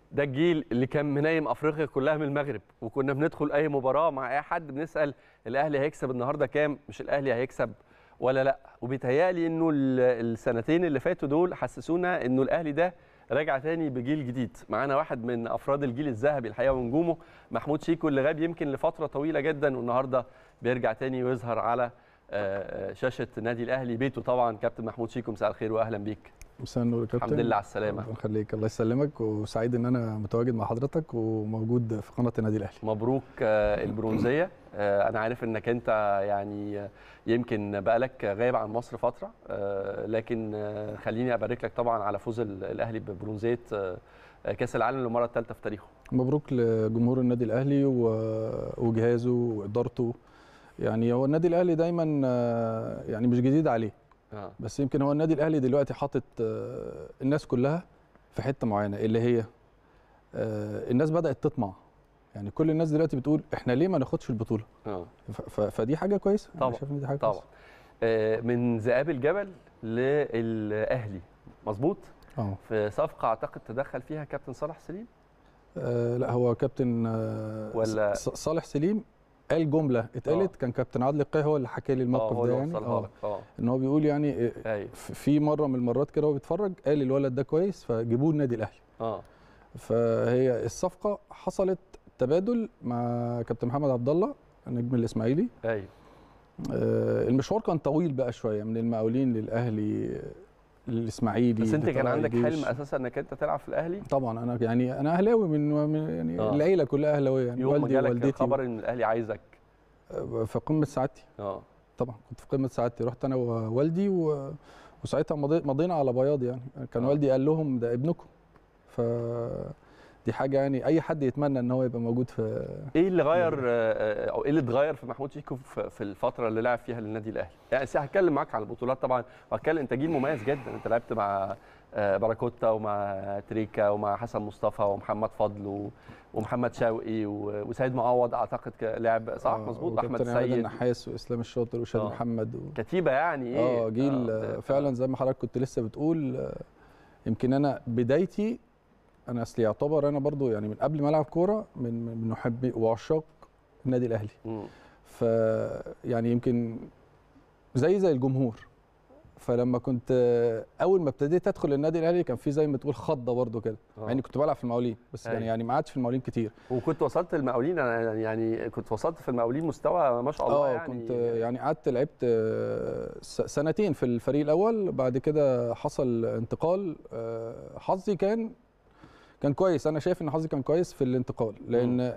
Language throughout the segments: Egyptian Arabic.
ده الجيل اللي كان منايم افريقيا كلها من المغرب وكنا بندخل اي مباراه مع اي حد بنسال الاهلي هيكسب النهارده كام مش الاهلي هيكسب ولا لا وبيتهيألي انه ال- السنتين اللي فاتوا دول حسسونا انه الاهلي ده راجع تاني بجيل جديد معانا واحد من افراد الجيل الذهبي الحقيقه ونجومه محمود شيكو اللي غاب يمكن لفتره طويله جدا والنهارده بيرجع تاني ويظهر على آه، شاشه نادي الاهلي بيته طبعا كابتن محمود شيكو مساء الخير واهلا بيك مساء النور يا كابتن الحمد لله على السلامه الله يخليك الله يسلمك وسعيد ان انا متواجد مع حضرتك وموجود في قناه النادي الاهلي مبروك آه، البرونزيه آه، انا عارف انك انت يعني آه، يمكن بقالك غايب عن مصر فتره آه، لكن آه، خليني ابارك لك طبعا على فوز ال- الاهلي ببرونزيه آه، كاس العالم للمره الثالثه في تاريخه مبروك لجمهور النادي الاهلي و- وجهازه وادارته يعني هو النادي الاهلي دايما آه، يعني مش جديد عليه اه بس يمكن هو النادي الاهلي دلوقتي حاطط آه، الناس كلها في حته معينه اللي هي آه، الناس بدات تطمع يعني كل الناس دلوقتي بتقول احنا ليه ما ناخدش البطوله اه ف- ف- فدي حاجه كويسه أنا طبعا، شايف ان دي حاجه طبعا كويسه آه، من ذئاب الجبل للاهلي مظبوط اه في صفقه اعتقد تدخل فيها كابتن صالح سليم آه، لا هو كابتن آه، ولا- ص- صالح سليم قال جمله اتقالت آه. كان كابتن عادل القيعي هو اللي حكى لي اه الموقف هو ده اللي يعني وصلها اه لك اه ان هو بيقول يعني آه، ايوه ف- في مره من المرات كده هو بيتفرج قال الولد ده كويس فجيبوه النادي الاهلي اه فهي الصفقه حصلت تبادل مع كابتن محمد عبد الله النجم الاسماعيلي ايوه آه، المشوار كان طويل بقى شويه من المقاولين للاهلي للاسماعيلي بس انت كان لطلائع عندك الجيش. حلم اساسا انك انت تلعب في الاهلي طبعا انا يعني انا اهلاوي من من- يعني آه. العيله كلها اهلاويه يعني يوم ما والدي جالك ووالدتي الخبر ان الاهلي عايزك في قمه سعادتي اه طبعا كنت في قمه سعادتي رحت انا ووالدي و... وساعتها مضي... مضينا على بياض يعني كان آه. والدي قال لهم ده ابنكم ف دي حاجه يعني اي حد يتمنى ان هو يبقى موجود في ايه اللي غير آه، آه، او ايه اللي اتغير في محمود شيكو في في الفتره اللي لعب فيها للنادي الاهلي يعني سي- هتكلم معاك على البطولات طبعا وهتكلم انت جيل مميز جدا انت لعبت مع آه، باراكوتا ومع تريكا ومع حسن مصطفى ومحمد فضل و- ومحمد شوقي و- وسيد معوض اعتقد ك- لعب صح آه، مظبوط احمد وكابتن عماد السيد النحاس واسلام الشاطر وشادي آه. محمد و... كتيبه يعني ايه اه جيل آه فعلا زي ما حضرتك كنت لسه بتقول آه، يمكن انا بدايتي انا اصلي يعتبر انا برضو يعني من قبل ما العب كوره من من محبي وعشاق النادي الاهلي مم. ف يعني يمكن زي زي الجمهور فلما كنت آه، اول ما ابتديت ادخل النادي الاهلي كان في زي ما تقول خضه برضو كده آه. مع اني كنت بلعب في المقاولين بس أيوة. يعني يعني ما قعدتش في المقاولين كتير وكنت وصلت المقاولين أنا يعني كنت وصلت في المقاولين مستوى ما شاء الله اه يعني كنت يعني قعدت لعبت آه، س- سنتين في الفريق الاول بعد كده حصل انتقال آه، حظي كان كان كويس انا شايف ان حظي كان كويس في الانتقال لان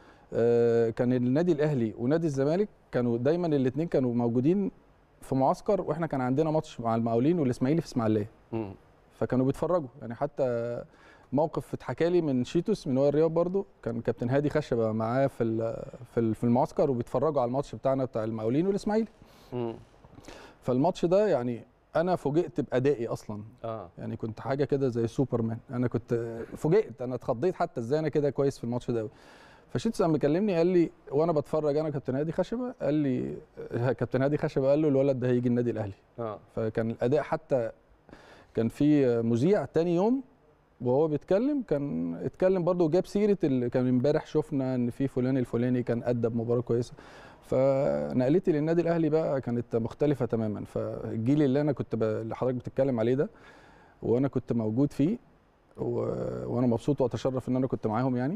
آه، كان النادي الاهلي ونادي الزمالك كانوا دايما الاثنين كانوا موجودين في معسكر واحنا كان عندنا ماتش مع المقاولين والاسماعيلي في اسماعيليه مم. فكانوا بيتفرجوا يعني حتى موقف اتحكى لي من شيتوس من وائل الرياض برضو كان كابتن هادي خشبه معاه في ال- في ال- في المعسكر وبيتفرجوا على الماتش بتاعنا بتاع المقاولين والاسماعيلي مم. فالماتش ده يعني انا فوجئت بادائي اصلا اه يعني كنت حاجه كده زي سوبرمان انا كنت فوجئت انا اتخضيت حتى ازاي انا كده كويس في الماتش ده قوي فشيتوس قام مكلمني قال لي وانا بتفرج انا كابتن هادي خشبه قال لي كابتن هادي خشبه قال له الولد ده هيجي النادي الاهلي اه فكان الاداء حتى كان في مذيع تاني يوم وهو بيتكلم كان اتكلم برضه وجاب سيره اللي كان امبارح شفنا ان في فلان الفلاني كان ادى بمباراه كويسه فنقلتي للنادي الاهلي بقى كانت مختلفه تماما فالجيل اللي انا كنت ب... اللي حضرتك بتتكلم عليه ده وانا كنت موجود فيه و... وانا مبسوط واتشرف ان انا كنت معاهم يعني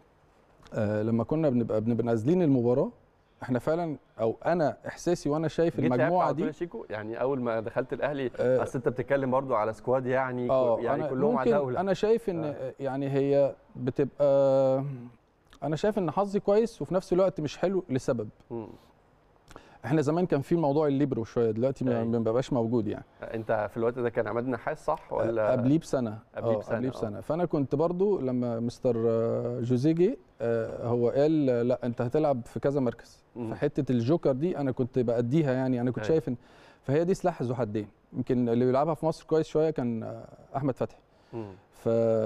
آه لما كنا بنبقى بنبقى نازلين المباراه احنا فعلا او انا احساسي وانا شايف جيت لعبت المجموعه على طول دي يا شيكو يعني اول ما دخلت الاهلي آه، اصل انت بتتكلم برضو على سكواد يعني اه يعني أنا كلهم ممكن عتاوله انا شايف ان آه. يعني هي بتبقى انا شايف ان حظي كويس وفي نفس الوقت مش حلو لسبب مم. احنا زمان كان في موضوع الليبرو شويه دلوقتي ما أيوة. ما بقاش موجود يعني انت في الوقت ده كان عماد نحاس صح ولا قبليه بسنه قبليه آه، بسنة، قبليه آه. بسنه فانا كنت برضو لما مستر آه، جوزيه جه آه، هو قال آه، لا انت هتلعب في كذا مركز مم. فحته الجوكر دي انا كنت باديها يعني انا كنت أيوة. شايف ان فهي دي سلاح ذو حدين يمكن اللي بيلعبها في مصر كويس شويه كان آه، احمد فتحي مم. ف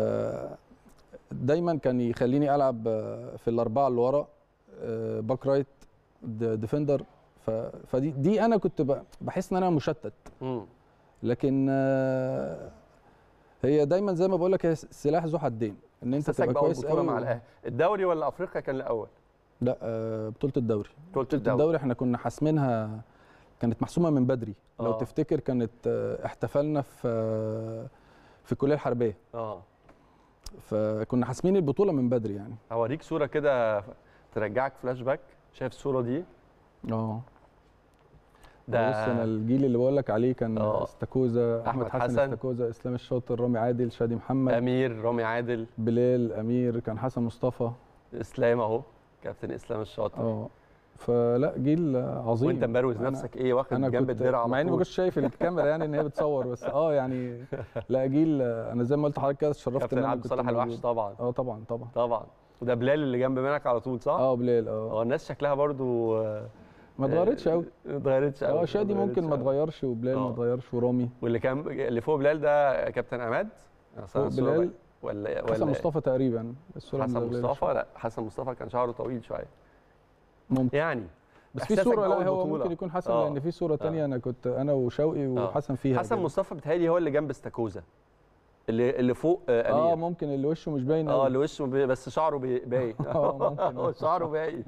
دايما كان يخليني العب آه، في الاربعه اللي ورا آه، باك رايت د- ديفندر ف... فدي دي انا كنت ب- بحس ان انا مشتت مم. لكن آه، هي دايما زي ما بقول لك هي سلاح ذو حدين ان انت احساسك تبقى بقى كويس البطوله قوي مع الاهلي الدوري ولا افريقيا كان الاول لا آه، بطوله الدوري بطوله بطوله الدوري احنا كنا حاسمينها كانت محسومه من بدري لو آه. تفتكر كانت آه، احتفلنا في آه، في الكليه الحربيه اه فكنا حاسمين البطوله من بدري يعني هوريك صوره كده ترجعك فلاش باك شايف الصوره دي اه ده بص انا الجيل اللي بقول لك عليه كان آه. استاكوزا أحمد احمد حسن, حسن. استاكوزا اسلام الشاطر رامي عادل شادي محمد امير رامي عادل بلال امير كان حسن مصطفى اسلام اهو كابتن اسلام الشاطر اه فلا جيل عظيم وانت مبروز أنا- نفسك ايه واخد انا جنب كنت الدرع على مع اني ما طول. كنتش شايف الكاميرا يعني ان هي بتصور بس اه يعني لا جيل انا زي ما قلت لحضرتك كده اتشرفت كابتن ان انا عبد كنت الصالح الوحش موجود. طبعا اه طبعا طبعا طبعا وده بلال اللي جنب منك على طول صح؟ اه بلال اه اه الناس شكلها برضو آه، ما اتغيرتش قوي ما اتغيرتش قوي اه شادي ممكن ما اتغيرش وبلال ما آه. اتغيرش ورامي واللي كان اللي فوق بلال ده كابتن عماد فوق بلال ولا ولا حسن مصطفى تقريبا الصورة حسن من بلال مصطفى لا حسن مصطفى كان شعره طويل شويه ممكن يعني بس في إحساسك صوره بأول لا هو بطولة. ممكن يكون حسن آه. لان في صوره تانية انا كنت انا وشوقي وحسن فيها حسن كده. مصطفى بيتهيألي هو اللي جنب استاكوزا اللي اللي فوق آه اه امير ممكن اللي وشه مش باين اه قوي اللي وشه بي- بس شعره بي- باين آه، ممكن. هو شعره باين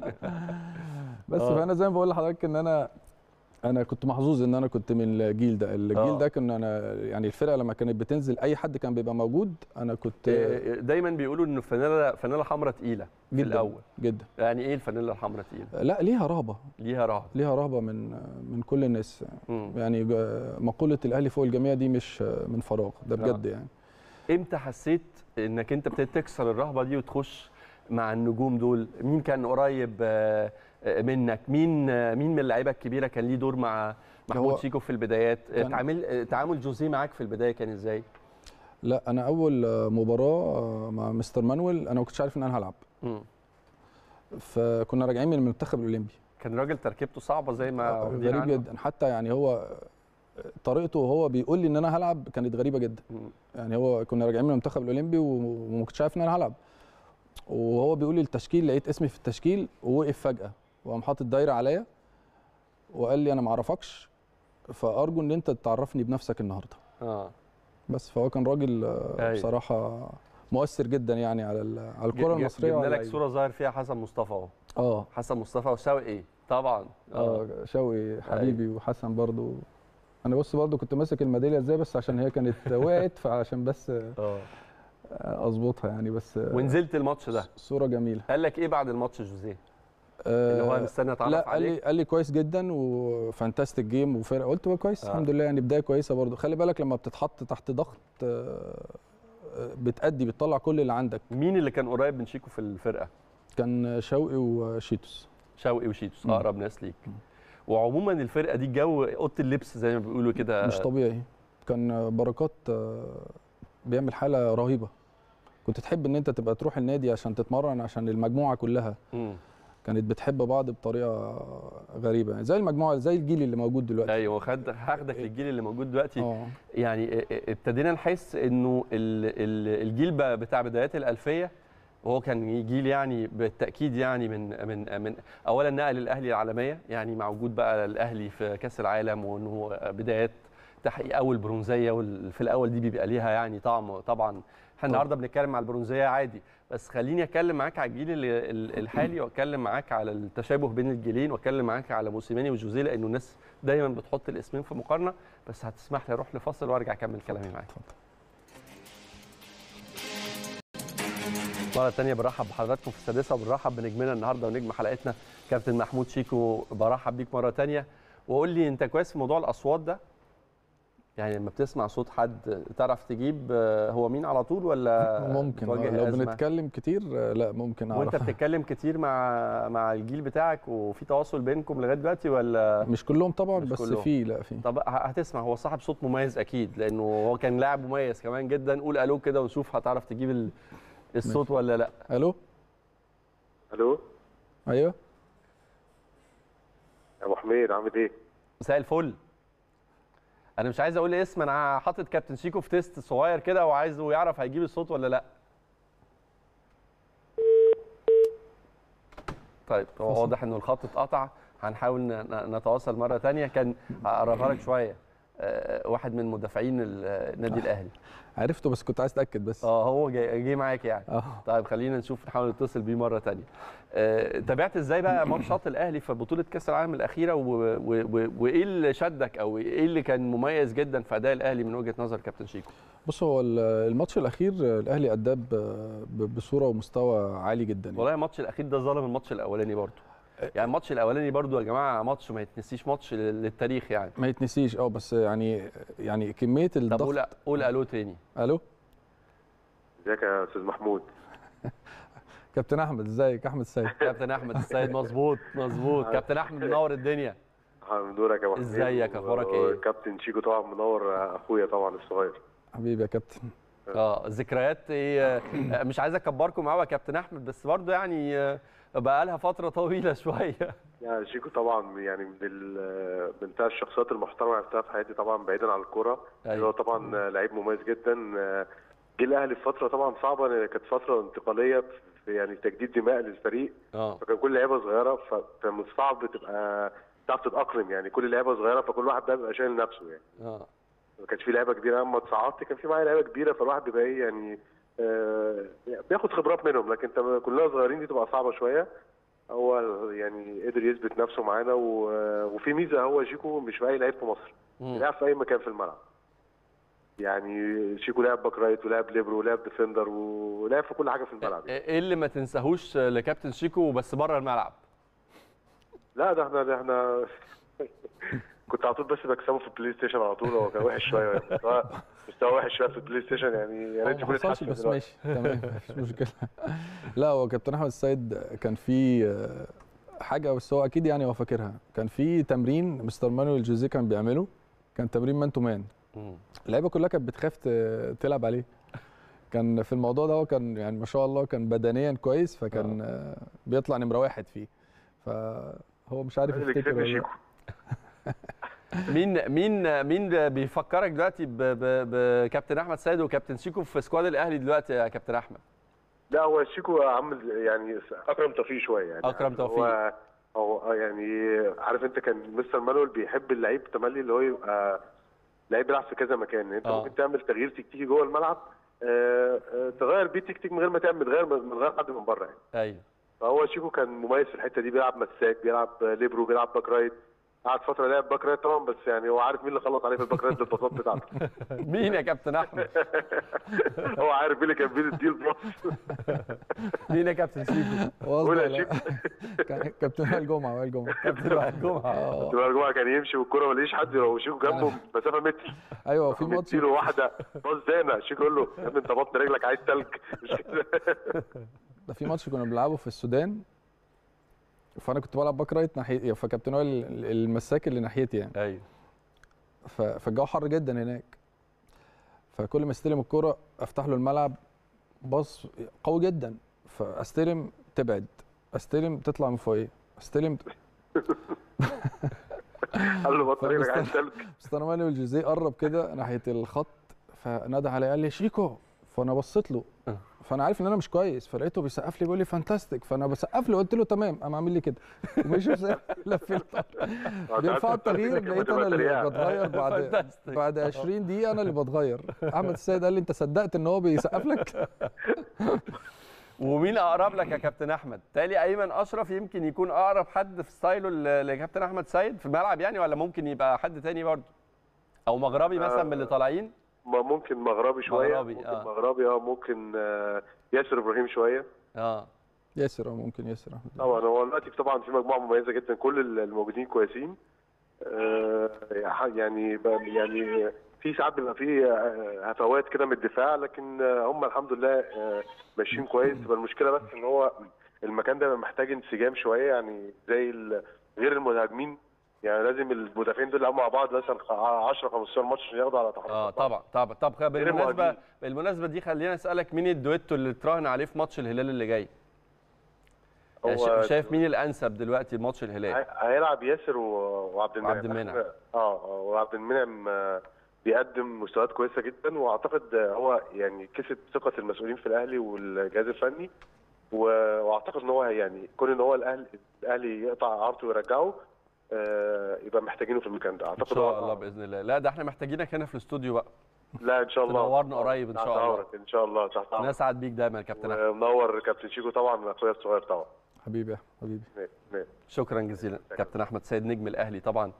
بس آه. فانا زي ما بقول لحضرتك ان انا انا كنت محظوظ ان انا كنت من الجيل ده الجيل آه. ده كنا انا يعني الفرقه لما كانت بتنزل اي حد كان بيبقى موجود انا كنت آه، دايما بيقولوا انه فانيلا فانيلا حمراء تقيله في جدا الاول جدا يعني ايه الفانيلا الحمراء تقيله لا ليها رهبه ليها رهب ليها رهبه من من كل الناس مم. يعني ج- مقوله الاهلي فوق الجميع دي مش من فراغ ده بجد يعني امتى حسيت انك انت ابتديت تكسر الرهبه دي وتخش مع النجوم دول مين كان قريب آه، آه، منك مين آه، مين من اللعيبه الكبيره كان ليه دور مع محمود هو شيكو في البدايات آه، كان- تعامل آه، تعامل جوزيه معاك في البدايه كان ازاي لا انا اول مباراه مع مستر مانويل انا ما كنتش عارف ان انا هلعب مم. فكنا راجعين من المنتخب الاولمبي كان راجل تركيبته صعبه زي ما واخدين غريب عنه؟ جدا حتى يعني هو طريقته وهو بيقول لي ان انا هلعب كانت غريبه جدا مم. يعني هو كنا راجعين من المنتخب الاولمبي و- وما كنتش عارف ان انا هلعب وهو بيقول لي التشكيل لقيت اسمي في التشكيل ووقف فجاه وقام حاطط دايره عليا وقال لي انا ما اعرفكش فارجو ان انت تعرفني بنفسك النهارده اه بس فهو كان راجل آه، أيوة. بصراحه مؤثر جدا يعني على ال- على الكره ج- ج- المصريه جبنا وعلى لك اللعيبة. صوره ظاهر فيها حسن مصطفى اهو اه حسن مصطفى وشوقي طبعا اه شوقي حبيبي وحسن برضو انا بص برضو كنت ماسك الميداليه ازاي بس عشان هي كانت وقعت فعشان بس اه اظبطها يعني بس ونزلت الماتش ده صوره جميله قال لك ايه بعد الماتش جوزيه اللي هو آه، مستني اتعرف لا قال عليك لي قال لي كويس جدا وفانتاستيك جيم وفرقه قلت بقى كويس آه. الحمد لله يعني بدايه كويسه برضو خلي بالك لما بتتحط تحت ضغط آه، آه، بتأدي بتطلع كل اللي عندك مين اللي كان قريب من شيكو في الفرقه كان شوقي وشيتوس شوقي وشيتوس مم. اقرب ناس ليك وعموما الفرقه دي جو اوضه اللبس زي ما بيقولوا كده مش طبيعي كان بركات آه، بيعمل حاله رهيبه كنت تحب ان انت تبقى تروح النادي عشان تتمرن عشان المجموعه كلها مم. كانت بتحب بعض بطريقه غريبه يعني زي المجموعه زي الجيل اللي موجود دلوقتي ايوه خد هاخدك للجيل اللي موجود دلوقتي اه يعني ابتدينا نحس انه ال- ال- الجيل بقى بتاع بدايات الالفيه وهو كان جيل يعني بالتاكيد يعني من من من اولا نقل الاهلي العالميه يعني مع وجود بقى الاهلي في كاس العالم وانه بدايات تحقيق اول برونزيه وفي الاول دي بيبقى ليها يعني طعم طبعا احنا النهارده بنتكلم على البرونزيه عادي بس خليني اتكلم معاك على الجيل ال- ال- الحالي واتكلم معاك على التشابه بين الجيلين واتكلم معاك على موسيماني وجوزيه لانه الناس دايما بتحط الاسمين في مقارنه بس هتسمح لي اروح لفاصل وارجع اكمل كلامي معاك اتفضل. مرة تانية برحب بحضراتكم في السادسة وبنرحب بنجمنا النهاردة ونجم حلقتنا كابتن محمود شيكو برحب بيك مرة تانية وقول لي أنت كويس في موضوع الأصوات ده؟ يعني لما بتسمع صوت حد تعرف تجيب آه، هو مين على طول ولا ممكن بتواجه آه، لو أزمة؟ بنتكلم كتير آه، لا ممكن وأنت اعرف بتتكلم كتير مع مع الجيل بتاعك وفي تواصل بينكم لغاية دلوقتي ولا مش كلهم طبعا مش بس كلهم. في لا في طب ه- هتسمع هو صاحب صوت مميز أكيد لأنه هو كان لاعب مميز كمان جدا قول ألو كده ونشوف هتعرف تجيب ال- الصوت ولا لا الو الو ايوه يا ابو حميد عامل ايه؟ مساء الفل انا مش عايز اقول اسم انا حاطط كابتن شيكو في تيست صغير كده وعايزه يعرف هيجيب الصوت ولا لا طيب هو فصل. واضح انه الخط اتقطع هنحاول ن- ن- نتواصل مره تانية كان اقربها لك شويه آه، واحد من مدافعين ال- النادي الاهلي عرفته بس كنت عايز اتاكد بس اه هو جاي جه معاك يعني اه طيب خلينا نشوف نحاول نتصل بيه مره تانية آه، تابعت ازاي بقى ماتشات الاهلي في بطوله كاس العالم الاخيره و- و- و- وايه اللي شدك او ايه اللي كان مميز جدا في اداء الاهلي من وجهه نظر كابتن شيكو بص هو ال- الماتش الاخير الاهلي اداه ب- ب- بصوره ومستوى عالي جدا يعني. والله الماتش الاخير ده ظلم الماتش الاولاني برضه يعني الماتش الاولاني برضه يا جماعه ماتش ما يتنسيش ماتش لل- للتاريخ يعني ما يتنسيش اه بس يعني يعني كميه طب الضغط قول قول الو تاني الو ازيك يا استاذ محمود كابتن احمد ازيك احمد السيد كابتن احمد السيد مظبوط مظبوط كابتن احمد منور الدنيا منورك يا محمود ازيك؟ اخبارك ايه؟ كابتن شيكو طبعا منور اخويا طبعا الصغير حبيبي يا كابتن اه ذكريات ايه آه، مش عايز اكبركم معاه يا كابتن احمد بس برضه يعني آه، بقى لها فتره طويله شويه يعني شيكو طبعا يعني من ال- من بتاع الشخصيات المحترمه اللي عرفتها في حياتي طبعا بعيدا عن الكوره أيوة. هو طبعا لعيب مميز جدا جه الاهلي في فتره طبعا صعبه كانت فتره انتقاليه في يعني تجديد دماء للفريق اه فكان كل لعيبه صغيره ف- فمن الصعب تبقى تعرف تتاقلم يعني كل لعيبه صغيره فكل واحد بقى بيبقى شايل نفسه يعني اه ما كانش في لعيبه كبيره اما اتصعدت كان في معايا لعيبه كبيره فالواحد بيبقى ايه يعني آه بياخد خبرات منهم لكن انت كلنا صغيرين دي تبقى صعبه شويه هو يعني قدر يثبت نفسه معانا و- وفي ميزه هو شيكو مش في اي لعيب في مصر مم. بيلعب في اي مكان في الملعب يعني شيكو لعب باك رايت ولعب ليبرو ولعب ديفندر ولعب في كل حاجه في الملعب يعني. ايه اللي ما تنساهوش لكابتن شيكو بس بره الملعب لا ده احنا ده احنا كنت على طول بس بكسبه في البلاي ستيشن على طول هو كان وحش شويه يعني مستواه مستواه وحش شويه في البلاي ستيشن يعني يا هو ريت ما يكون حصلش اتحسن بس دلوقتي. ماشي تمام مفيش مشكله لا هو كابتن احمد السيد كان في آه، حاجه بس هو اكيد يعني هو فاكرها كان في تمرين مستر مانويل جوزيه كان بيعمله كان تمرين مان تو مان مم. اللعيبه كلها كانت بتخاف ت- تلعب عليه كان في الموضوع ده هو كان يعني ما شاء الله كان بدنيا كويس فكان آه، بيطلع نمره واحد فيه فهو مش عارف اللي يفتكر كسبني ولا لا. شيكو مين مين مين بيفكرك دلوقتي ب- ب- بكابتن احمد سيد وكابتن شيكو في سكواد الاهلي دلوقتي يا كابتن احمد لا هو شيكو عامل يعني اكرم توفيق شويه يعني أكرم توفيق. هو هو يعني عارف انت كان مستر مانويل بيحب اللعيب تملي اللي هو يبقى لعيب بيلعب في كذا مكان انت آه. ممكن تعمل تغيير تكتيكي جوه الملعب آه، آه، تغير بيه تكتيك من غير ما تعمل تغير من غير حد من بره يعني ايوه فهو شيكو كان مميز في الحته دي بيلعب مساك بيلعب ليبرو بيلعب باك رايت قعد فتره لعب باك رايت طبعا بس يعني هو عارف مين اللي خلص عليه في الباك رايت بالباصات بتاعته مين يا كابتن احمد هو عارف مين اللي كان بيدي الباص مين يا كابتن شيكو قول قصدي يا لا. شيكو كان- كابتن وائل جمعه وائل جمعه كابتن وائل جمعه آه. تبقى الجمعه كان يمشي والكوره ما يلاقيش حد لو شيكو جنبه مسافه متر ايوه في ماتش له واحده باص زينه شيكو يقول له يا ابني انت بطن رجلك عايز تلج مش كده ده في ماتش كنا بنلعبه في السودان فانا كنت بلعب باك رايت ناحيه فكابتن وائل المساك اللي ناحيتي يعني ايوه ف- فالجو حر جدا هناك فكل ما استلم الكرة افتح له الملعب باص قوي جدا فاستلم تبعد استلم تطلع من فوقيه استلم ت- قال له بطن رجلك عايز تلج مستر مانويل جوزيه قرب كده ناحيه الخط فنادى عليا قال لي شيكو فانا بصيت له آه. فانا عارف ان انا مش كويس فلقيته بيسقف لي بيقول لي فانتاستيك فانا بسقف له قلت له تمام قام عامل لي كده ومشي وساب- لف لي بيرفعوا التغيير لقيت انا اللي بتغير بعد فانتاستيك. بعد 20 دقيقه انا اللي بتغير احمد السيد قال لي انت صدقت ان هو بيسقف لك ومين اقرب لك يا كابتن احمد تالي ايمن اشرف يمكن يكون اقرب حد في ستايله ل- لكابتن احمد سيد في الملعب يعني ولا ممكن يبقى حد تاني برضه او مغربي مثلا من اللي طالعين ما ممكن مغربي شويه مغربي، ممكن آه. مغربي اه ممكن آه، ياسر ابراهيم شويه اه ياسر اه ممكن ياسر احمد طبعا هو دلوقتي طبعا في مجموعه مميزه جدا كل الموجودين كويسين آه، يعني ب- يعني في ساعات بيبقى في آه، هفوات كده من الدفاع لكن آه، هم الحمد لله آه، ماشيين كويس تبقى المشكله بس ان هو المكان ده بيبقى محتاج انسجام شويه يعني زي ال- غير المهاجمين يعني لازم المدافعين دول يلعبوا مع بعض مثلا 10 15 ماتش عشان ياخدوا على تحرك اه طبعا طبعا طب بالمناسبه المهاجمين. بالمناسبه دي خلينا اسالك مين الدويتو اللي تراهن عليه في ماتش الهلال اللي جاي يعني هو- شا- شايف مين الانسب دلوقتي لماتش الهلال هي- هيلعب ياسر و- وعبد المنعم وعبد المنعم. اه آه، وعبد المنعم آه، بيقدم مستويات كويسه جدا واعتقد آه، هو يعني كسب ثقه المسؤولين في الاهلي والجهاز الفني و- واعتقد ان هو يعني كون ان هو الاهلي الاهلي يقطع عرضه ويرجعه آه، يبقى محتاجينه في المكان ده ان اعتقد شاء هو- الله باذن الله لا ده احنا محتاجينك هنا في الاستوديو بقى لا ان شاء الله تنورنا قريب إن تحت شاء الله. أمرك ان شاء الله تحت امرك نسعد بيك دايما يا كابتن احمد ومنور كابتن شيكو طبعا اخويا الصغير طبعا حبيبي يا حبيبي نعم، نعم. شكرا جزيلا كابتن احمد سيد نجم الاهلي طبعا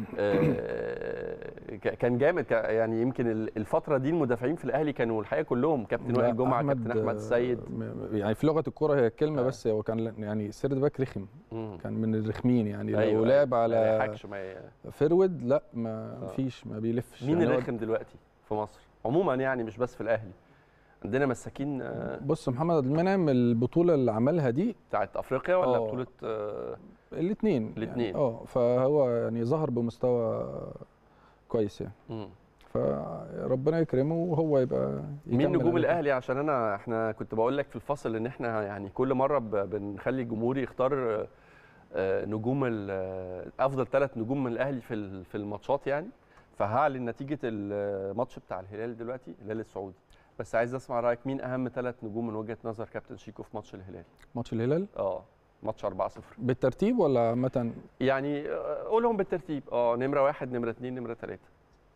آه، ك- كان جامد ك- يعني يمكن ال- الفتره دي المدافعين في الاهلي كانوا الحقيقه كلهم كابتن لا، وائل جمعه أحمد، كابتن احمد السيد آه، م- يعني في لغه الكوره هي كلمه بس هو كان يعني سيرد باك رخم مم. كان من الرخمين يعني أيوة، لو أيوة. لعب ما على يلحقش ما ي- فيرود لا ما آه. فيش ما بيلفش مين يعني هو- الرخم دلوقتي في مصر عموما يعني مش بس في الاهلي عندنا مساكين آه، بص محمد عبد المنعم البطوله اللي عملها دي بتاعت افريقيا ولا آه. بطوله آه، الاثنين الاتنين. اه فهو يعني ظهر بمستوى كويس يعني مم. فربنا يكرمه وهو يبقى مين يكمل نجوم على كده. الاهلي عشان انا احنا كنت بقول لك في الفصل ان احنا يعني كل مره ب- بنخلي الجمهور يختار آه، آه، نجوم ال- آه، افضل ثلاث نجوم من الاهلي في ال- في الماتشات يعني فهعلن نتيجه الماتش بتاع الهلال دلوقتي الهلال السعودي بس عايز اسمع رايك مين اهم ثلاث نجوم من وجهه نظر كابتن شيكو في ماتش الهلال ماتش الهلال اه ماتش 4-0 بالترتيب ولا عامه يعني آه، قولهم بالترتيب اه نمره واحد نمره اثنين نمره ثلاثه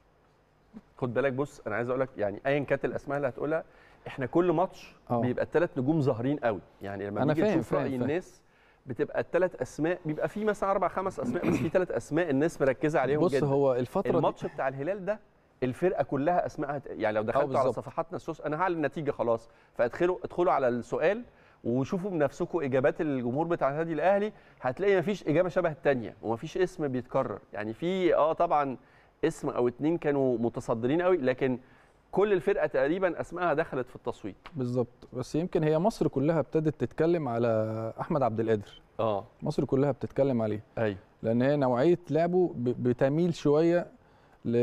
خد بالك بص انا عايز اقول لك يعني ايا كانت الاسماء اللي هتقولها احنا كل ماتش آه. بيبقى الثلاث نجوم ظاهرين قوي يعني لما أنا بنيجي فاهم- نشوف راي فاهم- فاهم. الناس بتبقى الثلاث اسماء بيبقى في مثلا اربع خمس اسماء بس في ثلاث اسماء الناس مركزه عليهم بص جدا هو الفتره دي الماتش بتاع الهلال ده الفرقه كلها اسمائها ت- يعني لو دخلتوا على بالظبط. صفحاتنا السوس انا هعلن النتيجه خلاص فادخلوا ادخلوا على السؤال وشوفوا بنفسكم اجابات الجمهور بتاع النادي الاهلي هتلاقي مفيش اجابه شبه الثانيه ومفيش اسم بيتكرر يعني في اه طبعا اسم او اتنين كانوا متصدرين قوي لكن كل الفرقه تقريبا اسمائها دخلت في التصويت بالظبط بس يمكن هي مصر كلها ابتدت تتكلم على احمد عبد القادر اه مصر كلها بتتكلم عليه ايوه لان هي نوعيه لعبه ب- بتميل شويه ل...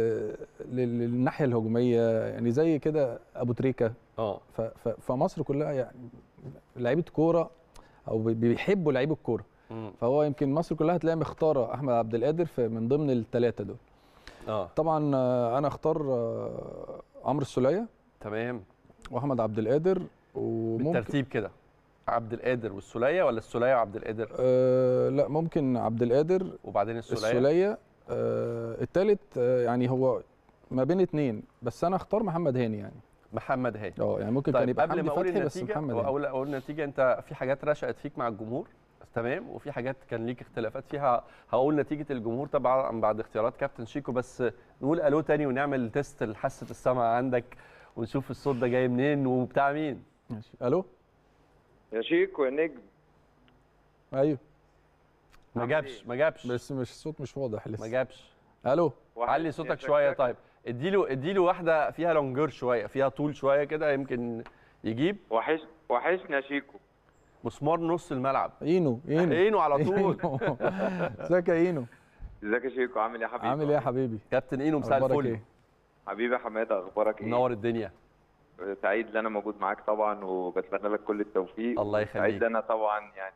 لل- للناحيه الهجوميه يعني زي كده ابو تريكه اه ف... ف... فمصر كلها يعني لعيبه كوره او بي- بيحبوا لعيب الكوره مم. فهو يمكن مصر كلها هتلاقي مختاره احمد عبد القادر في من ضمن الثلاثه دول اه طبعا آه، انا اختار آه، عمرو السوليه تمام واحمد عبد القادر وممكن بالترتيب كده عبد القادر والسوليه ولا السوليه وعبد القادر آه لا ممكن عبد القادر وبعدين السوليه السوليه آه الثالث آه يعني هو ما بين اتنين بس انا اختار محمد هاني يعني محمد هاني اه يعني ممكن كان طيب يبقى قبل حمدي ما اقول فتحي بس النتيجه محمد هاني اقول اقول النتيجه انت في حاجات رشقت فيك مع الجمهور تمام وفي حاجات كان ليك اختلافات فيها هقول نتيجه الجمهور طبعا بعد اختيارات كابتن شيكو بس نقول الو تاني ونعمل تيست لحاسه السمع عندك ونشوف الصوت ده جاي منين وبتاع مين ماشي الو يا شيكو يا نجم ايوه ما عامل جابش إيه؟ ما جابش بس مش الصوت مش واضح ما لسه جابش الو علي صوتك شويه طيب اديله اديله واحده فيها لونجر شويه فيها طول شويه كده يمكن يجيب وحش وحشنا يا شيكو مسمار نص الملعب اينو اينو اينو على طول إينو. ازيك يا اينو ازيك يا شيكو عامل ايه يا حبيبي عامل ايه يا حبيبي كابتن اينو مساء اخبارك الفل ايه حبيبي يا حماده اخبارك ايه منور الدنيا سعيد ان انا موجود معاك طبعا وبتمنى لك كل التوفيق الله يخليك. سعيد ان انا طبعا يعني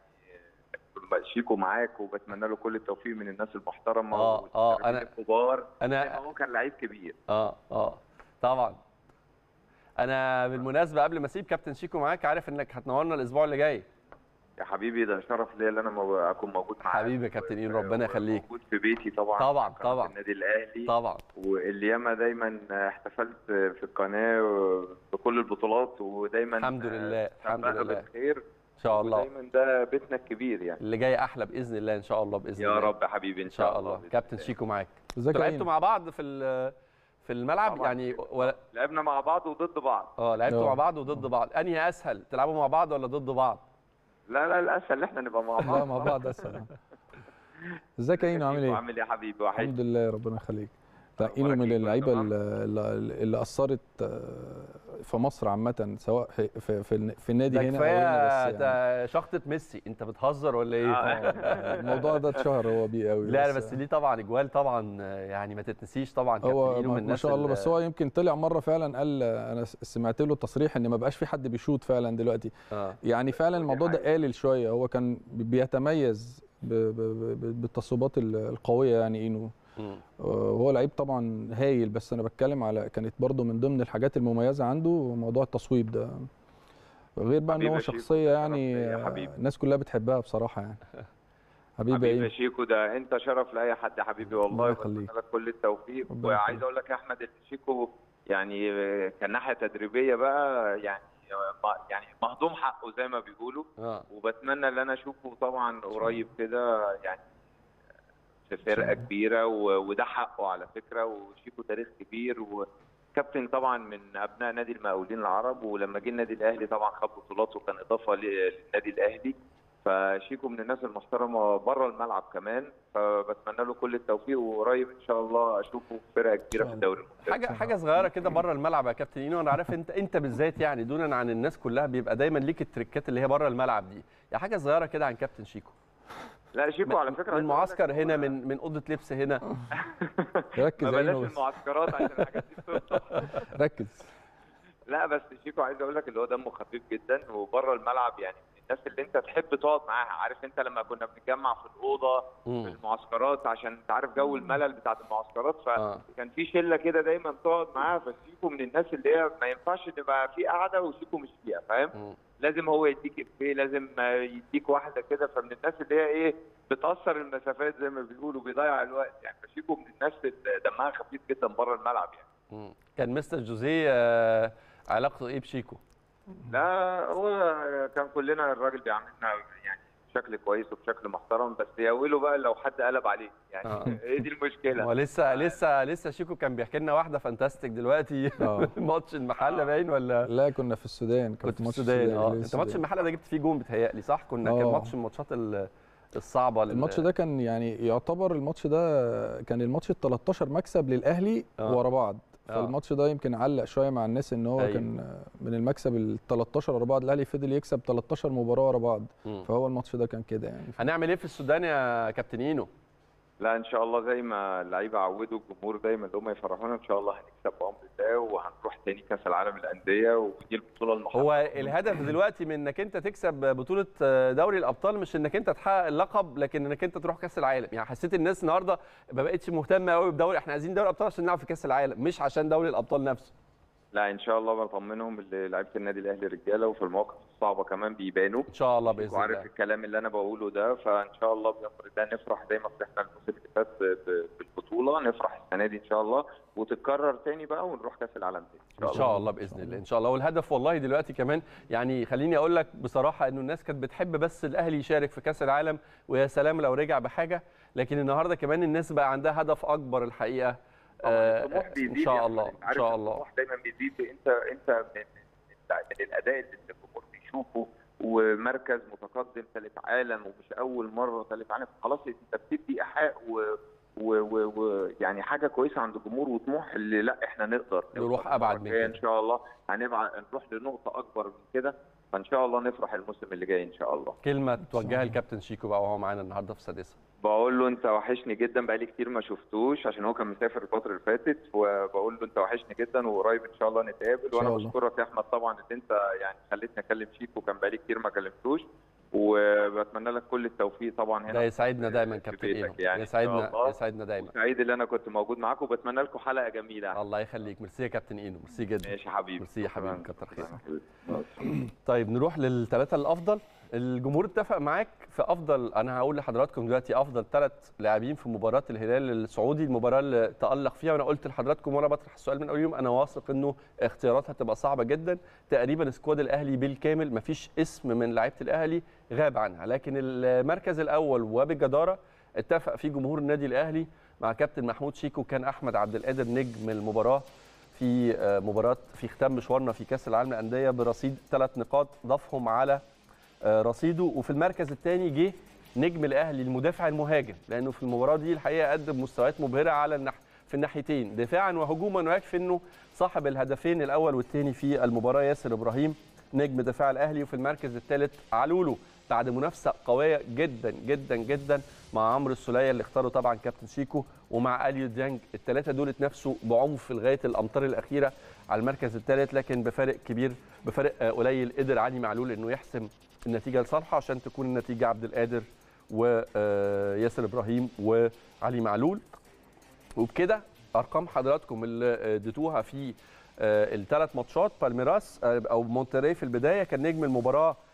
شيكو معاك وبتمنى له كل التوفيق من الناس المحترمه آه، آه، والمدربين أنا- الكبار زي انا ما هو كان لعيب كبير اه اه طبعا انا بالمناسبه قبل ما اسيب كابتن شيكو معاك عارف انك هتنورنا الاسبوع اللي جاي يا حبيبي ده شرف ليا ان انا مو- اكون موجود معاك حبيبي يا كابتن إينو، ربنا يخليك. موجود في بيتي طبعا طبعاً، في قناة طبعاً. النادي الاهلي طبعا واللي ياما دايما احتفلت في القناه بكل البطولات ودايما الحمد لله، الحمد سبقها لله. بالخير ان شاء الله ودايما ده بيتنا الكبير يعني اللي جاي احلى باذن الله ان شاء الله باذن يا الله رب يا حبيبي ان ان شاء الله بإذن كابتن الله. شيكو معاك ازيك انتوا يا لعبتوا اينو مع بعض في ال- في الملعب طبعاً. يعني ولا لعبنا مع بعض وضد بعض اه لعبتوا آه. مع بعض وضد بعض انهي اسهل تلعبوا مع بعض ولا ضد بعض لا لا الاسهل ان احنا نبقى مع بعض لا مع بعض اسهل ازيك يا اينو عامل ايه عامل ايه يا حبيبي وحش الحمد لله ربنا يخليك لا أخبارك اينو إيه؟ من كله اللعيبه تمام؟ اللي, اللي اثرت آه، في مصر عامه سواء في في, في, في النادي ده هنا او هنا كفايه بس يعني ده شخطه ميسي انت بتهزر ولا ايه آه، الموضوع ده اتشهر هو بيه قوي لا بس ليه طبعا اجوال طبعا آه، يعني ما تتنسيش طبعا كابتن هو إينو ما من ما الناس شاء الله اللي- بس هو يمكن طلع مره فعلا قال انا س- سمعت له تصريح ان ما بقاش في حد بيشوط فعلا دلوقتي اه يعني فعلا الموضوع ده حقيقة. قالل شويه هو كان بيتميز ب- ب- ب- بالتصويبات ال- القويه يعني اينو مم. وهو لعيب طبعا هايل بس انا بتكلم على كانت برضو من ضمن الحاجات المميزه عنده موضوع التصويب ده غير بقى ان حبيبي هو يا شيخ، شخصيه ده يعني شرف ليا يا آه، حبيبي. الناس كلها بتحبها بصراحه يعني حبيبي حبيبي يا ايه شيكو ده انت شرف لاي حد يا حبيبي والله الله يخليك. وبتمنى لك كل التوفيق ربنا وعايز يخليك. اقول لك يا احمد ان شيكو يعني كان ناحيه تدريبيه بقى يعني يعني مهضوم حقه زي ما بيقولوا اه وبتمنى ان انا اشوفه طبعا قريب كده يعني في فرقه الله. كبيره و- وده حقه على فكره وشيكو تاريخ كبير وكابتن طبعا من ابناء نادي المقاولين العرب ولما جه النادي الاهلي طبعا خد بطولات وكان اضافه ل- للنادي الاهلي فشيكو من الناس المحترمه بره الملعب كمان فبتمنى له كل التوفيق وقريب ان شاء الله اشوفه في فرقه كبيره في الدوري الممتاز حاجه حاجه صغيره كده بره الملعب يا كابتن اينو انا عارف انت انت بالذات يعني دونا عن الناس كلها بيبقى دايما ليك التريكات اللي هي بره الملعب دي يا حاجه صغيره كده عن كابتن شيكو لا شيكو على فكره من عايز أقول لك معسكر هو- هنا من من اوضه لبس هنا ركز ما يا بلاش اينو بس المعسكرات عشان الحاجات دي بتفضح ركز لا بس شيكو عايز اقول لك اللي هو دمه خفيف جدا وبره الملعب يعني من الناس اللي انت تحب تقعد معاها عارف انت لما كنا بنتجمع في الاوضه في مم. المعسكرات عشان انت عارف جو الملل بتاعت المعسكرات آه. فكان في شله كده دايما تقعد معاها فشيكو من الناس اللي هي ما ينفعش تبقى في قعده وشيكو مش فيها فاهم مم. لازم هو يديك افيه لازم آه، يديك واحده كده فمن الناس اللي هي ايه بتاثر المسافات زي ما بيقولوا بيضيع الوقت يعني فشيكو من الناس اللي دمها خفيف جدا بره الملعب يعني مم. كان مستر جوزيه آه، علاقته ايه بشيكو لا هو كان كلنا الراجل بيعاملنا يعني بشكل كويس وبشكل محترم بس ياوله بقى لو حد قلب عليه يعني آه. هي دي المشكله هو لسه لسه لسه شيكو كان بيحكي لنا واحده فانتاستيك دلوقتي آه. ماتش المحله باين ولا لا كنا في السودان كان كنت في ماتش السودان اه اللي انت ماتش المحله ده جبت فيه جون بتهيألي صح كنا كان آه. ماتش من الماتشات ال- الصعبه ال- الماتش ده كان يعني يعتبر الماتش ده كان الماتش ال 13 مكسب للاهلي آه. ورا بعض آه. فالماتش ده يمكن علق شويه مع الناس ان هو أيوة. كان من المكسب ال 13 ورا بعض الاهلي فضل يكسب 13 مباراه ورا بعض مم. فهو الماتش ده كان كده يعني هنعمل ايه في السودان يا كابتن اينو لا ان شاء الله زي ما اللعيبه عودوا الجمهور دايما اللي هم يفرحونا ان شاء الله هنكسب بامر الله وهنروح تاني كاس العالم للانديه ودي البطوله المحطه هو الهدف دلوقتي من انك انت تكسب بطوله دوري الابطال مش انك انت تحقق اللقب لكن انك انت تروح كاس العالم يعني حسيت الناس النهارده ما بقتش مهتمه قوي بدوري احنا عايزين دوري الابطال عشان نلعب في كاس العالم مش عشان دوري الابطال نفسه لا ان شاء الله بطمنهم اللي لعيبه النادي الاهلي رجاله وفي المواقف الصعبه كمان بيبانوا ان شاء الله باذن وعارف الله الكلام اللي انا بقوله ده فان شاء الله بامر الله نفرح زي ما فرحنا الموسم اللي فات ب- ب- بالبطوله نفرح السنه دي ان شاء الله وتتكرر تاني بقى ونروح كاس العالم تاني ان شاء الله باذن الله ان شاء الله والهدف والله دلوقتي كمان يعني خليني اقول لك بصراحه انه الناس كانت بتحب بس الاهلي يشارك في كاس العالم ويا سلام لو رجع بحاجه لكن النهارده كمان الناس بقى عندها هدف اكبر الحقيقه طبعاً الطموح آه، بيزيد ان شاء يا الله أحمد. ان عارف شاء الله الطموح دايما بيزيد انت انت من, من, من الاداء اللي الجمهور بيشوفه ومركز متقدم ثالث عالم ومش اول مره ثالث عالم خلاص انت بتدي ايحاء و ويعني و... و... يعني حاجه كويسه عند الجمهور وطموح اللي لا احنا نقدر نروح نوصل أبعد المرة من الجاية كده. ان شاء الله هنبعد نروح لنقطه اكبر من كده فان شاء الله نفرح الموسم اللي جاي ان شاء الله كلمه توجهها لكابتن شيكو بقى وهو معانا النهارده في السادسه بقول له انت وحشني جدا بقالي كتير ما شفتوش عشان هو كان مسافر الفتره اللي فاتت وبقول له انت وحشني جدا وقريب ان شاء الله نتقابل شاء وانا الله. بشكرك يا احمد طبعا ان انت يعني خليتني اكلم شيكو كان بقالي كتير ما كلمتوش وبتمنى لك كل التوفيق طبعا هنا ده يسعدنا دايما في كابتن بيتك اينو يعني إن شاء يسعدنا الله. يسعدنا دايما سعيد اللي انا كنت موجود معاكم وبتمنى لكم حلقه جميله الله يخليك ميرسي يا كابتن اينو ميرسي جدا ماشي يا حبيبي ميرسي يا حبيبي شكراً. كتر خيرك شكراً. طيب نروح للثلاثه الافضل الجمهور اتفق معاك في افضل انا هقول لحضراتكم دلوقتي افضل ثلاث لاعبين في مباراه الهلال السعودي المباراه اللي تالق فيها وانا قلت لحضراتكم وانا بطرح السؤال من اول يوم انا واثق انه اختيارات هتبقى صعبه جدا تقريبا سكواد الاهلي بالكامل مفيش اسم من لعيبه الاهلي غاب عنها لكن المركز الاول وبالجداره اتفق فيه جمهور النادي الاهلي مع كابتن محمود شيكو كان احمد عبد القادر نجم المباراه في آه، مباراه في ختام مشوارنا في كاس العالم للانديه برصيد ثلاث نقاط ضافهم على آه، رصيده وفي المركز الثاني جه نجم الاهلي المدافع المهاجم لانه في المباراه دي الحقيقه قدم مستويات مبهره على النح في الناحيتين دفاعا وهجوما ويكفي انه صاحب الهدفين الاول والثاني في المباراه ياسر ابراهيم نجم دفاع الاهلي وفي المركز الثالث علولو بعد منافسه قويه جدا جدا جدا مع عمرو السوليه اللي اختاره طبعا كابتن شيكو ومع اليو ديانج الثلاثه دول اتنافسوا بعنف لغايه الامتار الاخيره على المركز الثالث لكن بفارق كبير بفارق آه، قليل قدر علي معلول انه يحسم النتيجه لصالحه عشان تكون النتيجه عبد القادر وياسر ابراهيم وعلي معلول وبكده ارقام حضراتكم اللي اديتوها في الثلاث ماتشات بالميراس آه، او مونتري في البدايه كان نجم المباراه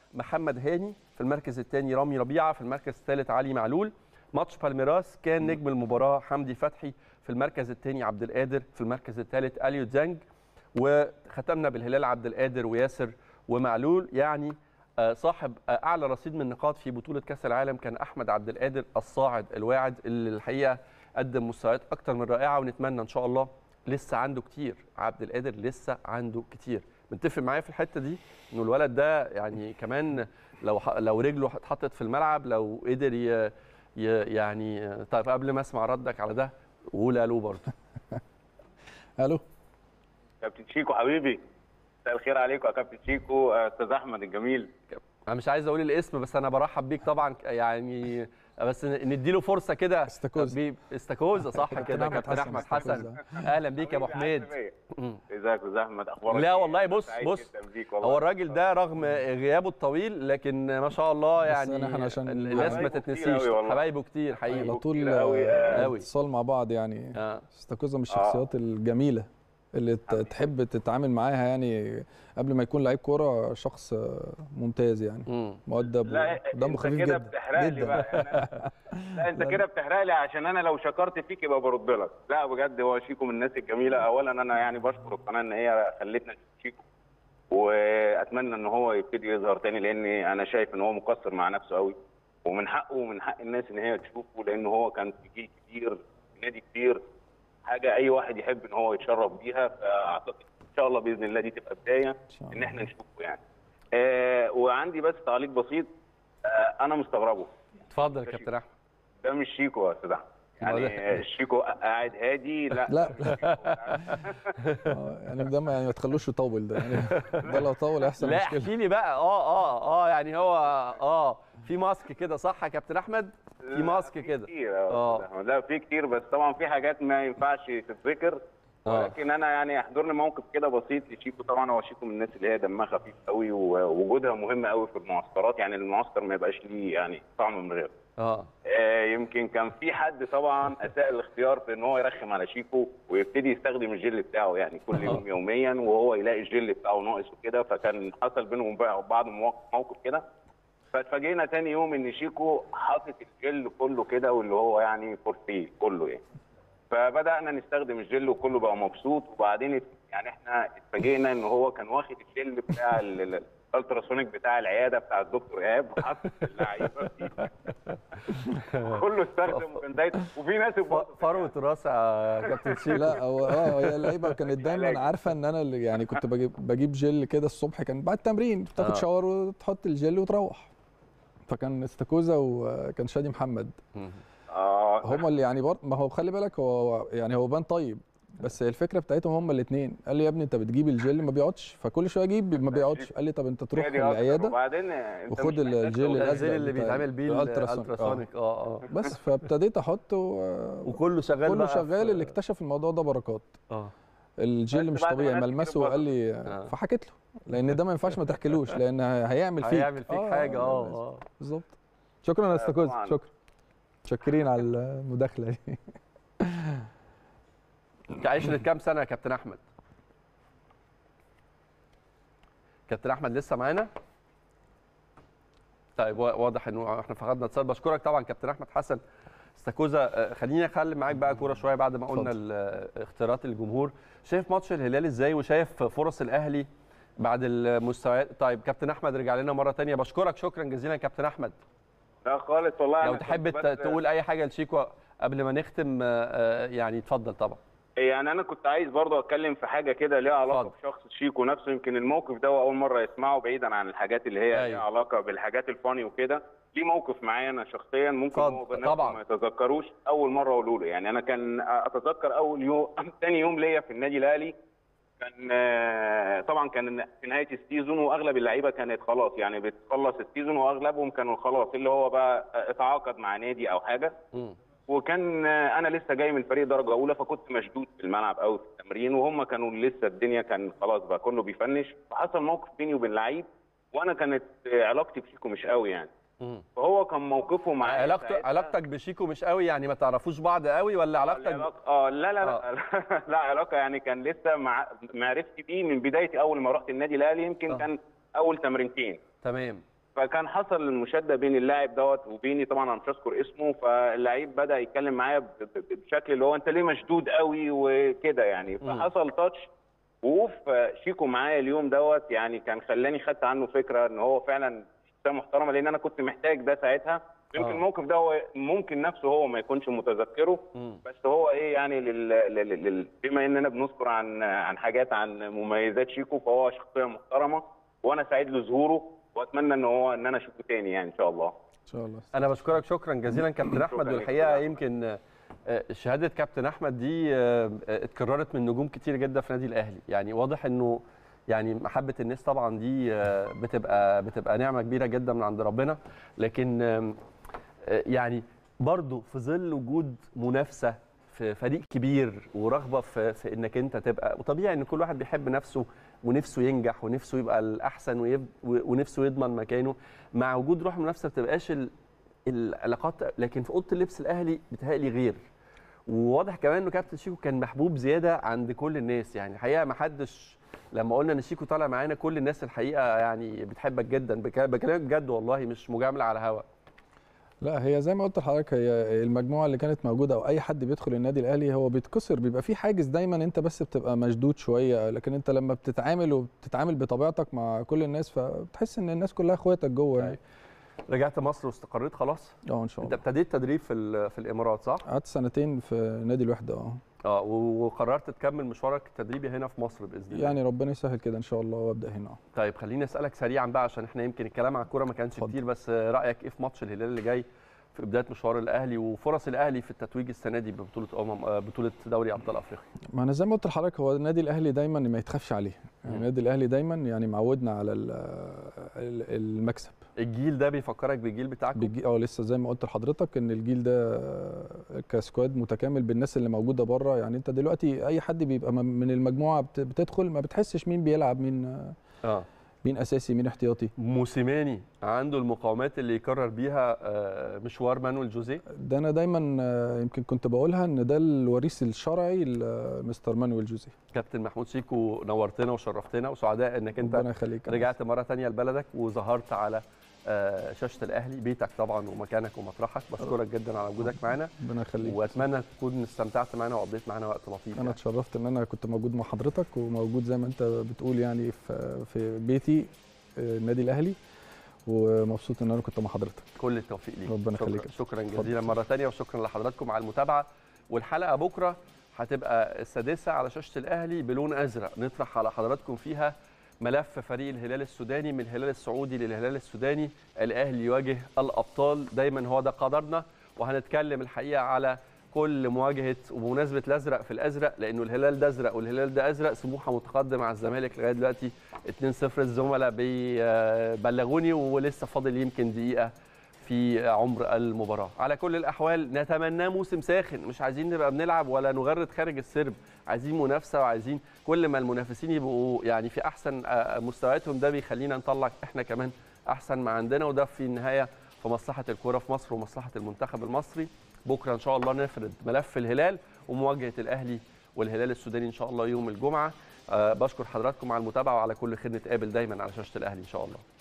محمد هاني في المركز الثاني رامي ربيعه في المركز الثالث علي معلول ماتش بالميراس كان نجم المباراه حمدي فتحي في المركز الثاني عبد القادر في المركز الثالث اليو ديانج وختمنا بالهلال عبد القادر وياسر ومعلول يعني آه، صاحب آه، اعلى رصيد من النقاط في بطوله كاس العالم كان احمد عبد القادر الصاعد الواعد اللي الحقيقه قدم مستويات اكتر من رائعه ونتمنى ان شاء الله لسه عنده كتير عبد القادر لسه عنده كتير متفق معايا في الحته دي انه الولد ده يعني كمان لو ح- لو رجله اتحطت في الملعب لو قدر ي... ي... يعني طيب قبل ما اسمع ردك على ده قول الو برضه الو كابتن شيكو حبيبي مساء الخير عليكم يا كابتن شيكو آه، استاذ احمد الجميل انا مش عايز اقول الاسم بس انا برحب بيك طبعا يعني بس نديله فرصه كده استاكوزا. بي- استاكوزا صح كده أحمد كابتن حسن احمد استاكوزا. حسن اهلا بيك يا ابو حبيبي، حميد عايز إيه؟ مم. ازيك يا استاذ احمد اخبارك لا إيه؟ والله أنا بص سعيد بص جداً بيك والله. هو الراجل ده رغم غيابه الطويل لكن ما شاء الله يعني أنا- إحنا عشان الناس ما حبايبه كتير تتنسيش أوي والله. حبايبه كتير على حقيقي طول كتير أوي، آه، أوي. اتصال مع بعض يعني آه. استاكوزا من الشخصيات الجميله اللي ت- تحب تتعامل معاها يعني قبل ما يكون لعيب كوره شخص آه، ممتاز يعني مم. مؤدب لا ودمه انت خفيف كده جدا بتحرق لي جدا بقى يعني أنا- لا انت كده بتحرق لي عشان انا لو شكرت فيك يبقى برد لك لا بجد هو شيكو من الناس الجميله اولا انا يعني بشكر القناه ان هي خلتنا نشوف شيكو واتمنى ان هو يبتدي يظهر تاني لان انا شايف ان هو مقصر مع نفسه قوي ومن حقه ومن حق الناس ان هي تشوفه لان هو كان في جيل كبير في نادي كبير حاجه اي واحد يحب ان هو يتشرف بيها فاعتقد ان شاء الله باذن الله دي تبقى بدايه شاء الله. ان احنا نشوفه يعني آه وعندي بس تعليق بسيط آه انا مستغربه اتفضل يا كابتن احمد ده مش شيكو يا استاذ احمد أمال يعني إيه؟ الشيكو قاعد هادي لا لا آه، يعني ده ما يعني ما تخلوش يطول ده يعني ده لو طول هيحصل لا مشكله احكي لي بقى اه اه اه يعني هو اه في ماسك كده صح يا كابتن احمد في ماسك كده كتير آه. اه لا في كتير بس طبعا في حاجات ما ينفعش تتذكر آه. ولكن انا يعني احضر لي موقف كده بسيط لشيكو طبعا هو شيكو من الناس اللي هي دمها خفيف قوي ووجودها مهم قوي في المعسكرات يعني المعسكر ما يبقاش ليه يعني طعم من غيره اه آه، يمكن كان في حد طبعا اساء الاختيار في ان هو يرخم على شيكو ويبتدي يستخدم الجل بتاعه يعني كل يوم يوميا وهو يلاقي الجل بتاعه ناقص وكده فكان حصل بينهم وبين بعض مواقف- موقف كده فاتفاجئنا تاني يوم ان شيكو حاطط الجل كله كده واللي هو يعني فور فري كله يعني فبدانا نستخدم الجل وكله بقى مبسوط وبعدين ات- يعني احنا اتفاجئنا ان هو كان واخد الجل بتاع ال- ال- الالتراسونيك بتاع العياده بتاع الدكتور ايهاب وحاطط في اللعيبه فيه. كله استخدم وكان دايت وفي ناس اتبسطت فروه راس يا كابتن شيكو لا هو اه هي اللعيبه كانت علاج. دايما عارفه ان انا اللي يعني كنت بجيب بجيب جل كده الصبح كان بعد التمرين بتاخد آه. شاور وتحط الجل وتروح فكان استاكوزا وكان شادي محمد اه هما اللي يعني بر... ما هو خلي بالك هو يعني هو بان طيب بس الفكره بتاعتهم هما الاثنين قال لي يا ابني انت بتجيب الجل ما بيقعدش فكل شويه اجيب ما بيقعدش قال لي طب انت تروح هي دي أكتر. العياده وبعدين انت وخد مش محتاج الجل تقول- الأزرق الزيل اللي بتاع بيتعمل بيه الألتراسونيك. الالتراسونيك اه اه بس فابتديت احط و... وكله شغال كله بقى شغال في- اللي اكتشف الموضوع ده بركات اه الجل بس مش بعد ما طبيعي ناس ملمسه كتير قال لي آه. فحكيت له لان ده ما ينفعش ما تحكيلوش لان هيعمل فيك هيعمل فيك حاجه اه اه بالظبط شكرا يا استاذ طبعاً. شكرا متشكرين على المداخله دي عشرة كام سنه يا كابتن احمد كابتن احمد لسه معانا طيب وا- واضح انه احنا فقدنا اتصال بشكرك طبعا كابتن احمد حسن استاكوزا آه، خليني اخلي معاك بقى كوره شويه بعد ما قلنا اتفضل. ال- آه، اختيارات الجمهور شايف ماتش الهلال ازاي وشايف فرص الاهلي بعد المستويات طيب كابتن احمد رجع لنا مره تانية بشكرك شكرا جزيلا كابتن احمد لا خالص والله لو أنا تحب كنت ت- بس- تقول اي حاجه لشيكو قبل ما نختم آه، آه، يعني اتفضل طبعا يعني انا كنت عايز برضه اتكلم في حاجه كده ليها علاقه اتفضل. بشخص شيكو نفسه يمكن الموقف ده هو اول مره يسمعه بعيدا عن الحاجات اللي هي أيوة. ليها علاقه بالحاجات الفاني وكده ليه موقف معايا انا شخصيا ممكن اتفضل. هو بنفسه طبعاً. ما يتذكروش اول مره اقوله له يعني انا كان اتذكر اول يوم ثاني يوم ليا في النادي الاهلي كان آه، طبعا كان في نهايه السيزون واغلب اللعيبه كانت خلاص يعني بتخلص السيزون واغلبهم كانوا خلاص اللي هو بقى اتعاقد مع نادي او حاجه مم. وكان آه، انا لسه جاي من فريق درجه اولى فكنت مشدود في الملعب قوي في التمرين وهم كانوا لسه الدنيا كان خلاص بقى كله بيفنش فحصل موقف بيني وبين لعيب وانا كانت آه، علاقتي بشيكو مش قوي يعني مم. فهو كان موقفه معايا علاقته ساعتها- علاقتك بشيكو مش قوي يعني ما تعرفوش بعض قوي ولا علاقتك العلاقة- اه لا لا لا لا علاقه يعني كان لسه مع معرفتي بيه من بدايتي اول ما رحت النادي الاهلي يمكن آه. كان اول تمرينتين تمام فكان حصل المشاده بين اللاعب دوت وبيني طبعا انا مش هذكر اسمه فاللعيب بدا يتكلم معايا ب- ب- بشكل اللي هو انت ليه مشدود قوي وكده يعني فحصل تاتش وقوف شيكو معايا اليوم دوت يعني كان خلاني خدت عنه فكره ان هو فعلا شخصيه محترمه لان انا كنت محتاج ده ساعتها يمكن آه. الموقف ده هو ممكن نفسه هو ما يكونش متذكره مم. بس هو ايه يعني لل... لل... لل... بما اننا بنذكر عن عن حاجات عن مميزات شيكو فهو شخصيه محترمه وانا سعيد لظهوره واتمنى ان هو ان انا اشوفه تاني يعني ان شاء الله ان شاء الله انا بشكرك شكرا جزيلا كابتن احمد شكراً لك. والحقيقه يمكن آه، شهاده كابتن احمد دي آه، آه، اتكررت من نجوم كتير جدا في نادي الاهلي يعني واضح انه يعني محبه الناس طبعا دي آه، بتبقى بتبقى نعمه كبيره جدا من عند ربنا لكن آم، آه، يعني برضو في ظل وجود منافسه في فريق كبير ورغبه في, في انك انت تبقى وطبيعي ان كل واحد بيحب نفسه ونفسه ينجح ونفسه يبقى الاحسن ويب ونفسه يضمن مكانه مع وجود روح المنافسه ما بتبقاش ال- العلاقات لكن في اوضه اللبس الاهلي بتهيألي غير وواضح كمان انه كابتن شيكو كان محبوب زياده عند كل الناس يعني الحقيقه ما حدش لما قلنا ان شيكو طالع معانا كل الناس الحقيقه يعني بتحبك جدا بك- بكلمك بجد والله مش مجامله على هوا لا هي زي ما قلت لحضرتك هي المجموعه اللي كانت موجوده او اي حد بيدخل النادي الاهلي هو بيتكسر بيبقى في حاجز دايما انت بس بتبقى مشدود شويه لكن انت لما بتتعامل وبتتعامل بطبيعتك مع كل الناس فبتحس ان الناس كلها اخواتك جوه يعني رجعت مصر واستقريت خلاص اه ان شاء انت الله ابتديت تدريب في ال- في الامارات صح قعدت سنتين في نادي الوحده اه اه و- وقررت تكمل مشوارك التدريبي هنا في مصر باذن الله يعني ربنا يسهل كده ان شاء الله وابدا هنا طيب خليني اسالك سريعا بقى عشان احنا يمكن الكلام عن الكوره ما كانش اتفضل. كتير بس رايك ايه في ماتش الهلال اللي جاي في بدايه مشوار الاهلي وفرص الاهلي في التتويج السنه دي ببطوله امم آه، بطوله دوري ابطال افريقيا ما انا زي ما قلت لحضرتك هو النادي الاهلي دايما ما يتخافش عليه يعني مم. النادي الاهلي دايما يعني معودنا على ال- ال- المكسب الجيل ده بيفكرك بالجيل بتاعكم بالجي... اه لسه زي ما قلت لحضرتك ان الجيل ده آه، كسكواد متكامل بالناس اللي موجوده بره يعني انت دلوقتي اي حد بيبقى م- من المجموعه بت- بتدخل ما بتحسش مين بيلعب مين آه، اه مين اساسي مين احتياطي موسيماني عنده المقاومات اللي يكرر بيها آه، مشوار مانويل جوزيه ده انا دايما آه، يمكن كنت بقولها ان ده الوريث الشرعي لمستر مانويل جوزيه كابتن محمود شيكو نورتنا وشرفتنا وسعداء انك انت ربنا يخليك رجعت مره تانية لبلدك وظهرت على آه، شاشه الاهلي بيتك طبعا ومكانك ومطرحك بشكرك جدا على وجودك معانا ربنا يخليك واتمنى تكون استمتعت معانا وقضيت معانا وقت لطيف انا يعني. اتشرفت ان انا كنت موجود مع حضرتك وموجود زي ما انت بتقول يعني في في بيتي آه، النادي الاهلي ومبسوط ان انا كنت مع حضرتك كل التوفيق ليك ربنا شكرا, يخليك. شكرا اتفضل. جزيلا مره تانية وشكرا لحضراتكم على المتابعه والحلقه بكره هتبقى السادسه على شاشه الاهلي بلون ازرق نطرح على حضراتكم فيها ملف فريق الهلال السوداني من الهلال السعودي للهلال السوداني الاهلي يواجه الابطال دايما هو ده قدرنا وهنتكلم الحقيقه على كل مواجهه وبمناسبه الازرق في الازرق لانه الهلال ده ازرق والهلال ده ازرق سموحه متقدم على الزمالك لغايه دلوقتي 2-0 الزملاء بيبلغوني ولسه فاضل يمكن دقيقه في عمر المباراه على كل الاحوال نتمناه موسم ساخن مش عايزين نبقى بنلعب ولا نغرد خارج السرب عايزين منافسه وعايزين كل ما المنافسين يبقوا يعني في احسن آه، مستوياتهم ده بيخلينا نطلع احنا كمان احسن ما عندنا وده في النهايه في مصلحه الكره في مصر ومصلحه المنتخب المصري بكره ان شاء الله نفرد ملف الهلال ومواجهه الاهلي والهلال السوداني ان شاء الله يوم الجمعه أه بشكر حضراتكم على المتابعه وعلى كل خير نتقابل دايما على شاشه الاهلي ان شاء الله